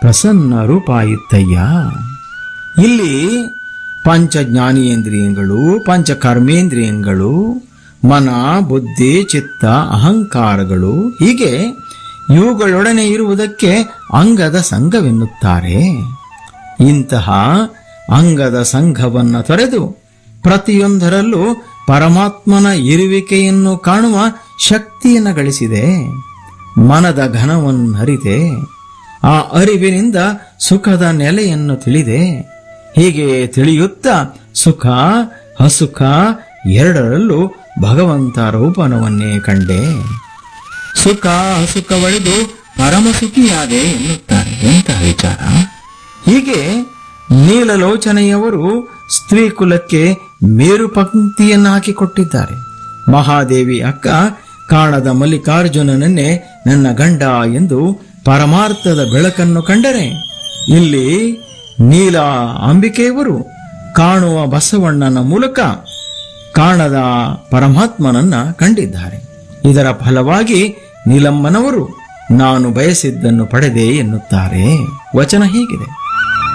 ಪ್ರಸನ್ನ ರೂಪ ಇತ್ತಯ್ಯ ಇಲ್ಲಿ ಪಂಚ ಜ್ಞಾನೇಂದ್ರಿಯಗಳು ಪಂಚ ಕರ್ಮೇಂದ್ರಿಯಗಳು ಮನ ಬುದ್ಧಿ ಚಿತ್ತ ಅಹಂಕಾರಗಳು ಹೀಗೆ ಇವುಗಳೊಡನೆ ಇರುವುದಕ್ಕೆ ಅಂಗದ ಸಂಘವೆನ್ನುತ್ತಾರೆ ಇಂತಹ ಅಂಗದ ಸಂಘವನ್ನ ತೊರೆದು ಪ್ರತಿಯೊಂದರಲ್ಲೂ ಪರಮಾತ್ಮನ ಇರುವಿಕೆಯನ್ನು ಕಾಣುವ ಶಕ್ತಿಯನ್ನು ಗಳಿಸಿದೆ ಮನದ ಘನವನ್ನು ಅರಿತೆ ಆ ಅರಿವಿನಿಂದ ಸುಖದ ನೆಲೆಯನ್ನು ತಿಳಿದೆ ಹೀಗೆ ತಿಳಿಯುತ್ತಾ ಸುಖ ಹಸುಖ ಎರಡರಲ್ಲೂ ಭಗವಂತ ರೂಪನವನ್ನೇ ಕಂಡೆ ಸುಖ ಹಸುಖವಳಿದು ಪರಮಸುಖಿಯಾದೆ ಎನ್ನುತ್ತಾರೆ ಎಂತಹ ವಿಚಾರ ಹೀಗೆ ನೀಲಲೋಚನೆಯವರು ಸ್ತ್ರೀ ಕುಲಕ್ಕೆ ಮೇರು ಪಂಕ್ತಿಯನ್ನು ಹಾಕಿಕೊಟ್ಟಿದ್ದಾರೆ ಮಹಾದೇವಿ ಅಕ್ಕ ಕಾಣದ ಮಲ್ಲಿಕಾರ್ಜುನನನ್ನೇ ನನ್ನ ಗಂಡ ಎಂದು ಪರಮಾರ್ಥದ ಬೆಳಕನ್ನು ಕಂಡರೆ ಇಲ್ಲಿ ನೀಲ ಅಂಬಿಕೆಯವರು ಕಾಣುವ ಬಸವಣ್ಣನ ಮೂಲಕ ಕಾಣದ ಪರಮಾತ್ಮನನ್ನ ಕಂಡಿದ್ದಾರೆ ಇದರ ಫಲವಾಗಿ ನೀಲಮ್ಮನವರು ನಾನು ಬಯಸಿದ್ದನ್ನು ಪಡೆದೆ ಎನ್ನುತ್ತಾರೆ ವಚನ ಹೀಗಿದೆ